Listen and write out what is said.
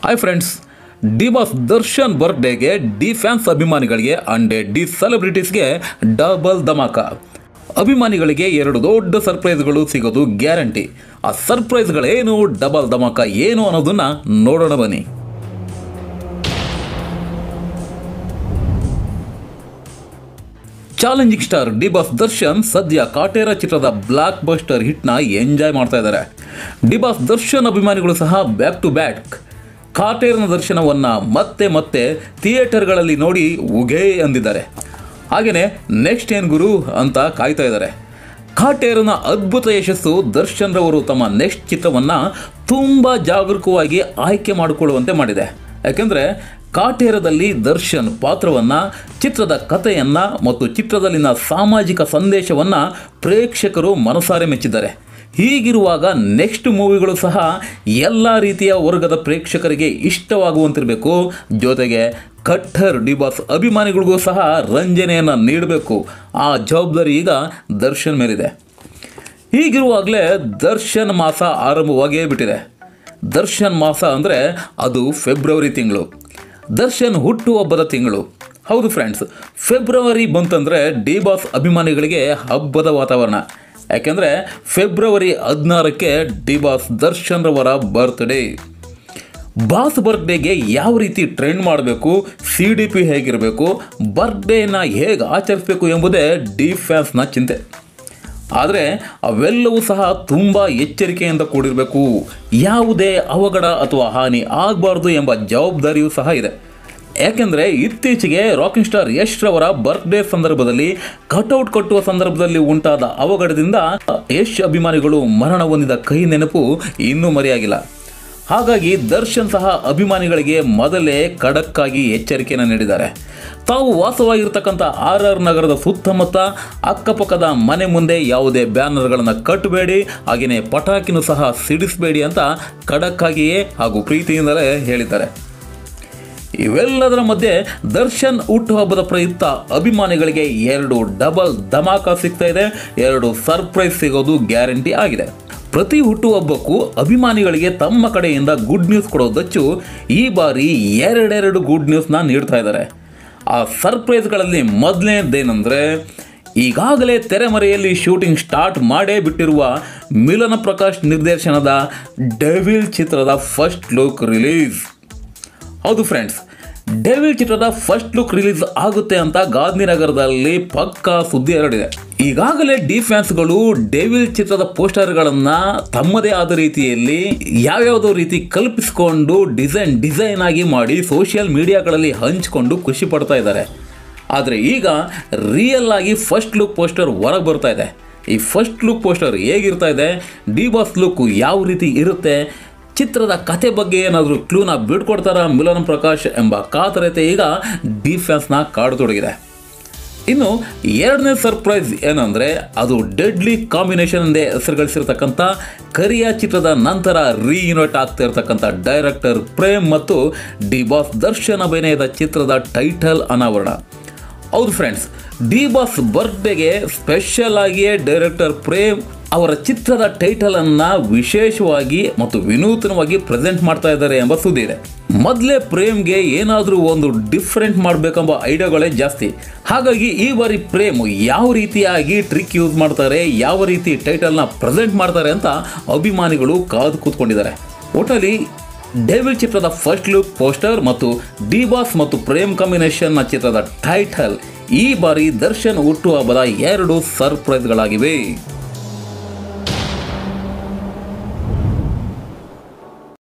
hi friends D boss Darshan ಬರ್ಡೇಗೆ D fans ಅಭಿಮಾನಿಗಳಿಗೆ and D ಸೆಲೆಬ್ರಿಟೀಸ್ಗೆ ಡಬಲ್ ಧಮಾಕ ಅಭಿಮಾನಿಗಳಿಗೆ ಎರಡು ದೊಡ್ಡ ಸರ್ಪ್ರೈಸ್ಗಳು ಸಿಗೋದು ಗ್ಯಾರಂಟಿ ಆ ಸರ್ಪ್ರೈಸ್ಗಳೇನು ಡಬಲ್ ಧಮಾಕ ಏನು ಅನ್ನೋದನ್ನ ನೋಡೋಣ ಬನ್ನಿ challenging star D boss Darshan ಸದ್ಯ ಕಾಟೇರ ಚಿತ್ರದ ಬ್ಲಾಕ್ ಬಸ್ಟರ್ ಹಿಟ್ನ ಎಂಜಾಯ್ ಮಾಡ್ತಾ ಇದ್ದಾರೆ ಡಿ ಬಾಸ್ ದರ್ಶನ್ ಅಭಿಮಾನಿಗಳು ಸಹ ಬ್ಯಾಕ್ ಟು ಬ್ಯಾಕ್ ಕಾಟೇರನ ದರ್ಶನವನ್ನ ಮತ್ತೆ ಮತ್ತೆ ಥಿಯೇಟರ್ಗಳಲ್ಲಿ ನೋಡಿ ಉಗೇ ಅಂದಿದ್ದಾರೆ ಹಾಗೆಯೇ ನೆಕ್ಸ್ಟ್ ಏನ್ ಗುರು ಅಂತ ಕಾಯ್ತಾ ಇದ್ದಾರೆ ಕಾಟೇರನ ಅದ್ಭುತ ಯಶಸ್ಸು ದರ್ಶನ್ ರವರು ತಮ್ಮ ನೆಕ್ಸ್ಟ್ ಚಿತ್ರವನ್ನ ತುಂಬಾ ಜಾಗರೂಕವಾಗಿ ಆಯ್ಕೆ ಮಾಡಿಕೊಳ್ಳುವಂತೆ ಮಾಡಿದೆ ಯಾಕೆಂದ್ರೆ ಕಾಟೇರದಲ್ಲಿ ದರ್ಶನ್ ಪಾತ್ರವನ್ನ ಚಿತ್ರದ ಕಥೆಯನ್ನ ಮತ್ತು ಚಿತ್ರದಲ್ಲಿನ ಸಾಮಾಜಿಕ ಸಂದೇಶವನ್ನ ಪ್ರೇಕ್ಷಕರು ಮನಸಾರೆ ಮೆಚ್ಚಿದ್ದಾರೆ ಹೀಗಿರುವಾಗ ನೆಕ್ಸ್ಟ್ ಮೂವಿಗಳು ಸಹ ಎಲ್ಲ ರೀತಿಯ ವರ್ಗದ ಪ್ರೇಕ್ಷಕರಿಗೆ ಇಷ್ಟವಾಗುವಂತಿರಬೇಕು ಜೊತೆಗೆ ಕಟ್ಟರ್ ಡಿಬಾಸ್ ಅಭಿಮಾನಿಗಳಿಗೂ ಸಹ ರಂಜನೆಯನ್ನು ನೀಡಬೇಕು ಆ ಜವಾಬ್ದಾರಿ ಈಗ ದರ್ಶನ್ ಮೇಲಿದೆ ಹೀಗಿರುವಾಗಲೇ ದರ್ಶನ್ ಮಾಸ ಆರಂಭವಾಗಿಯೇ ಬಿಟ್ಟಿದೆ ದರ್ಶನ್ ಮಾಸ ಅಂದರೆ ಅದು ಫೆಬ್ರವರಿ ತಿಂಗಳು ದರ್ಶನ್ ಹುಟ್ಟುಹಬ್ಬದ ತಿಂಗಳು ಹೌದು ಫ್ರೆಂಡ್ಸ್ ಫೆಬ್ರವರಿ ಬಂತಂದರೆ ಡಿ ಬಾಸ್ ಅಭಿಮಾನಿಗಳಿಗೆ ಹಬ್ಬದ ವಾತಾವರಣ ಯಾಕೆಂದರೆ ಫೆಬ್ರವರಿ ಹದಿನಾರಕ್ಕೆ ಡಿ ಬಾಸ್ ದರ್ಶನ್ ರವರ ಬರ್ತ್ಡೇ ಬಾಸ್ ಬರ್ತ್ಡೇಗೆ ಯಾವ ರೀತಿ ಟ್ರೆಂಡ್ ಮಾಡಬೇಕು ಸಿ ಡಿ ಪಿ ಹೇಗಿರಬೇಕು ಬರ್ತ್ಡೇನ ಹೇಗೆ ಆಚರಿಸಬೇಕು ಎಂಬುದೇ ಡಿ ಫ್ಯಾನ್ಸ್ನ ಚಿಂತೆ ಆದರೆ ಅವೆಲ್ಲವೂ ಸಹ ತುಂಬ ಎಚ್ಚರಿಕೆಯಿಂದ ಕೂಡಿರಬೇಕು ಯಾವುದೇ ಅವಘಡ ಅಥವಾ ಹಾನಿ ಆಗಬಾರ್ದು ಎಂಬ ಜವಾಬ್ದಾರಿಯೂ ಸಹ ಇದೆ ಯಾಕೆಂದರೆ ಇತ್ತೀಚೆಗೆ ರಾಕಿಂಗ್ ಸ್ಟಾರ್ ಯಶ್ ರವರ ಬರ್ತ್ಡೇ ಸಂದರ್ಭದಲ್ಲಿ ಕಟೌಟ್ ಕಟ್ಟುವ ಸಂದರ್ಭದಲ್ಲಿ ಉಂಟಾದ ಅವಘಡದಿಂದ ಯಶ್ ಅಭಿಮಾನಿಗಳು ಮರಣ ಹೊಂದಿದ ಕೈ ನೆನಪು ಇನ್ನೂ ಮರೆಯಾಗಿಲ್ಲ ಹಾಗಾಗಿ ದರ್ಶನ್ ಸಹ ಅಭಿಮಾನಿಗಳಿಗೆ ಮೊದಲೇ ಖಡಕ್ಕಾಗಿ ಎಚ್ಚರಿಕೆಯನ್ನು ನೀಡಿದ್ದಾರೆ ತಾವು ವಾಸವಾಗಿರ್ತಕ್ಕಂಥ ಆರ್ ಆರ್ ನಗರದ ಸುತ್ತಮುತ್ತ ಅಕ್ಕಪಕ್ಕದ ಮನೆ ಮುಂದೆ ಯಾವುದೇ ಬ್ಯಾನರ್ಗಳನ್ನು ಕಟ್ಟಬೇಡಿ ಹಾಗೆಯೇ ಪಟಾಕಿನೂ ಸಹ ಸಿಡಿಸಬೇಡಿ ಅಂತ ಖಡಕ್ಕಾಗಿಯೇ ಹಾಗೂ ಪ್ರೀತಿಯಿಂದಲೇ ಹೇಳಿದ್ದಾರೆ ಇವೆಲ್ಲದರ ಮಧ್ಯೆ ದರ್ಶನ್ ಹುಟ್ಟುಹಬ್ಬದ ಪ್ರಯುಕ್ತ ಅಭಿಮಾನಿಗಳಿಗೆ ಎರಡು ಡಬಲ್ ಧಮಾಕ ಸಿಗ್ತಾ ಇದೆ ಎರಡು ಸರ್ಪ್ರೈಸ್ ಸಿಗೋದು ಗ್ಯಾರಂಟಿ ಆಗಿದೆ ಪ್ರತಿ ಹುಟ್ಟುಹಬ್ಬಕ್ಕೂ ಅಭಿಮಾನಿಗಳಿಗೆ ತಮ್ಮ ಕಡೆಯಿಂದ ಗುಡ್ ನ್ಯೂಸ್ ಕೊಡೋದಚ್ಚು ಈ ಬಾರಿ ಎರಡೆರಡು ಗುಡ್ ನ್ಯೂಸ್ನ ನೀಡ್ತಾ ಇದ್ದಾರೆ ಆ ಸರ್ಪ್ರೈಸ್ಗಳಲ್ಲಿ ಮೊದಲನೇದೇನೆಂದರೆ ಈಗಾಗಲೇ ತೆರೆಮರೆಯಲ್ಲಿ ಶೂಟಿಂಗ್ ಸ್ಟಾರ್ಟ್ ಮಾಡೇ ಬಿಟ್ಟಿರುವ ಮಿಲನ ಪ್ರಕಾಶ್ ನಿರ್ದೇಶನದ ಡೆವಿಲ್ ಚಿತ್ರದ ಫಸ್ಟ್ ಲುಕ್ ರಿಲೀಸ್ ಹೌದು ಫ್ರೆಂಡ್ಸ್ ಡೆವಿಲ್ ಚಿತ್ರದ ಫಸ್ಟ್ ಲುಕ್ ರಿಲೀಸ್ ಆಗುತ್ತೆ ಅಂತ ಗಾಂಧಿನಗರದಲ್ಲಿ ಪಕ್ಕಾ ಸುದ್ದಿ ಹರಡಿದೆ ಈಗಾಗಲೇ ಡಿ ಫ್ಯಾನ್ಸ್ಗಳು ಡೆವಿಲ್ ಚಿತ್ರದ ಪೋಸ್ಟರ್ಗಳನ್ನು ತಮ್ಮದೇ ಆದ ರೀತಿಯಲ್ಲಿ ಯಾವ್ಯಾವುದೋ ರೀತಿ ಕಲ್ಪಿಸಿಕೊಂಡು ಡಿಸೈನ್ ಡಿಸೈನ್ ಆಗಿ ಮಾಡಿ ಸೋಷಿಯಲ್ ಮೀಡಿಯಾಗಳಲ್ಲಿ ಹಂಚಿಕೊಂಡು ಖುಷಿ ಪಡ್ತಾ ಇದ್ದಾರೆ ಆದರೆ ಈಗ ರಿಯಲ್ ಆಗಿ ಫಸ್ಟ್ ಲುಕ್ ಪೋಸ್ಟರ್ ಹೊರಗೆ ಬರ್ತಾ ಇದೆ ಈ ಫಸ್ಟ್ ಲುಕ್ ಪೋಸ್ಟರ್ ಹೇಗಿರ್ತಾ ಇದೆ ಡಿ ಬಾಸ್ ಲುಕ್ ಯಾವ ರೀತಿ ಇರುತ್ತೆ ಚಿತ್ರದ ಕತೆ ಬಗ್ಗೆ ಏನಾದರೂ ಕ್ಲೂನ ಬಿಡ್ಕೊಡ್ತಾರ ಮಿಲನ್ ಪ್ರಕಾಶ್ ಎಂಬ ಕಾತರತೆ ಈಗ ಡಿ ಫ್ಯಾನ್ಸ್ನ ಕಾಡತೊಡಗಿದೆ ಇನ್ನು ಎರಡನೇ ಸರ್ಪ್ರೈಸ್ ಏನಂದರೆ ಅದು ಡೆಡ್ಲಿ ಕಾಂಬಿನೇಷನ್ ಎಂದೇ ಹೆಸರುಗಳಿಸಿರ್ತಕ್ಕಂಥ ಕರಿಯ ಚಿತ್ರದ ನಂತರ ರೀಯೂನಿಟ್ ಆಗ್ತಾ ಇರತಕ್ಕಂಥ ಡೈರೆಕ್ಟರ್ ಪ್ರೇಮ್ ಮತ್ತು ಡಿ ಬಾಸ್ ದರ್ಶನ್ ಅಭಿನಯದ ಚಿತ್ರದ ಟೈಟಲ್ ಅನಾವರಣ ಹೌದು ಫ್ರೆಂಡ್ಸ್ ಡಿ ಬಾಸ್ ಬರ್ತ್ಡೇಗೆ ಸ್ಪೆಷಲ್ ಆಗಿಯೇ ಡೈರೆಕ್ಟರ್ ಪ್ರೇಮ್ ಅವರ ಚಿತ್ರದ ಟೈಟಲ್ ಅನ್ನ ವಿಶೇಷವಾಗಿ ಮತ್ತು ವಿನೂತನವಾಗಿ ಪ್ರೆಸೆಂಟ್ ಮಾಡ್ತಾ ಇದ್ದಾರೆ ಎಂಬ ಸುದ್ದಿ ಇದೆ ಮೊದಲೇ ಪ್ರೇಮ್ಗೆ ಏನಾದರೂ ಒಂದು ಡಿಫ್ರೆಂಟ್ ಮಾಡಬೇಕೆಂಬ ಐಡಿಯಾಗಳೇ ಜಾಸ್ತಿ ಹಾಗಾಗಿ ಈ ಬಾರಿ ಪ್ರೇಮ್ ಯಾವ ರೀತಿಯಾಗಿ ಟ್ರಿಕ್ ಯೂಸ್ ಮಾಡ್ತಾರೆ ಯಾವ ರೀತಿ ಟೈಟಲ್ನ ಪ್ರೆಸೆಂಟ್ ಮಾಡ್ತಾರೆ ಅಂತ ಅಭಿಮಾನಿಗಳು ಕಾದು ಕೂತ್ಕೊಂಡಿದ್ದಾರೆ ಒಟ್ಟಲ್ಲಿ ಡೆವಿಲ್ ಚಿತ್ರದ ಫಸ್ಟ್ ಲುಕ್ ಪೋಸ್ಟರ್ ಮತ್ತು ಡಿ ಬಾಸ್ ಮತ್ತು ಪ್ರೇಮ್ ಕಾಂಬಿನೇಷನ್ನ ಚಿತ್ರದ ಟೈಟಲ್ ಈ ಬಾರಿ ದರ್ಶನ್ ಹುಟ್ಟುಹಬ್ಬದ ಎರಡು ಸರ್ಪ್ರೈಸ್ಗಳಾಗಿವೆ